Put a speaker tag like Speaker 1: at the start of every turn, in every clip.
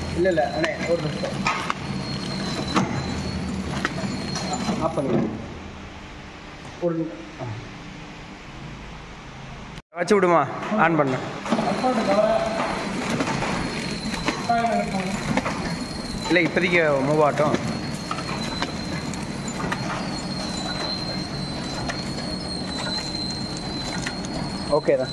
Speaker 1: இல்லை இல்லை அண்ணே ஒரு நிமிஷம் ஆஃப் பண்ணுங்க ஒரு நி- ஆ. வச்சு விடுமா ஆன் பண்ண இல்லை இப்போதைக்கு மூவ் ஆகட்டும் ஓகே தான்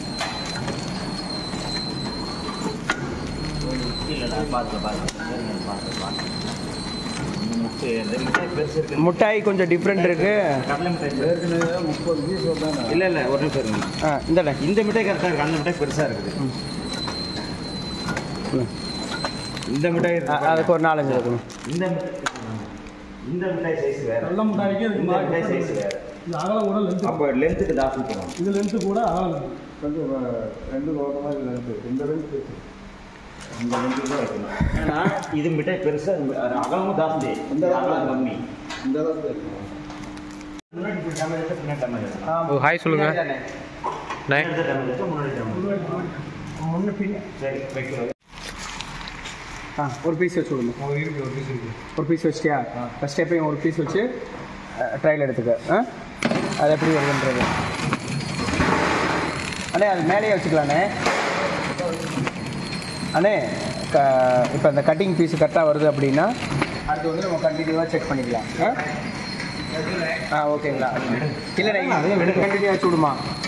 Speaker 1: முட்டாய் கொஞ்சம் டிஃப்ரெண்ட் இருக்கு
Speaker 2: ஏற்கனவே முப்பது பீஸ் வந்தாங்க
Speaker 3: இல்ல இல்ல ஒரு நிமிஷம் இருங்க
Speaker 1: ஆ இந்தண்ணே
Speaker 3: இந்த மிட்டாய் கரெக்டா இருக்கு அந்த மிட்டாய் பெருசா இருக்குது
Speaker 1: ம்.
Speaker 3: இந்த மிட்டாய்
Speaker 1: ஆ,
Speaker 3: இருக்கு
Speaker 1: அதுக்கு ஒரு நாலஞ்சு இருக்கணும்
Speaker 3: இந்த மிட்டாய் இந்த மிட்டாய் சைஸ் வேற
Speaker 2: நல்ல முட்டாய்க்கு இதுக்கு
Speaker 3: இந்த மிட்டாய் சைஸ் வேற
Speaker 2: இது அகலம் கூட லென்த்
Speaker 3: அப்போ லென்த்துக்கு ஜாஸ்தி போகும்
Speaker 2: இது லென்த்து கூட அகலம் கொஞ்சம் ரெண்டு ஓட்ட மாதிரி லென்த்து இந்த லென்த்து
Speaker 3: இந்த லென்த்துக்கு தான் வைக்கணும் ஏன்னா இது மிட்டாய் பெருசா இது அகலமும் ஜாஸ்தி
Speaker 2: இந்த
Speaker 3: அகலம் கம்மி
Speaker 2: இந்த அளவுக்கு இருக்கும்
Speaker 3: முன்னாடி இப்படி டேமேஜ் வச்சா பின்னாடி டேமேஜ் வரும்
Speaker 4: ஹாய் சொல்லுங்க நை
Speaker 3: பின்னாடி டேமேஜ் வச்சா முன்னாடி டேமேஜ்
Speaker 1: முன்ன பின்ன
Speaker 3: சரி வைக்கிறோம்
Speaker 1: ஆ ஒரு பீஸ் வச்சு விடுங்க ஒரு பீஸ் வச்சிட்டியா ஃபஸ்ட் எப்பயும் ஒரு பீஸ் வச்சு ட்ரையல் எடுத்துக்க ஆ அது எப்படி வருதுன்றது அண்ணே அது மேலேயே வச்சுக்கலாண்ணே அண்ணே க இப்போ அந்த கட்டிங் பீஸ் கரெக்டாக வருது அப்படின்னா அடுத்து வந்து நம்ம கண்டினியூவாக செக் பண்ணிக்கலாம் ஆ ஆ ஓகேங்களா இல்லைண்ணே கண்டினியூ வச்சு விடுமா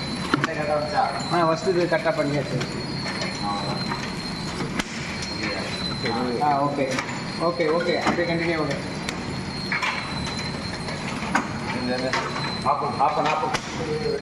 Speaker 1: ஆ ஃபஸ்ட்டு இது கரெக்டாக பண்ணியாச்சு ஆ ஓகே ஓகே ஓகே அப்படியே continue okay
Speaker 3: off off of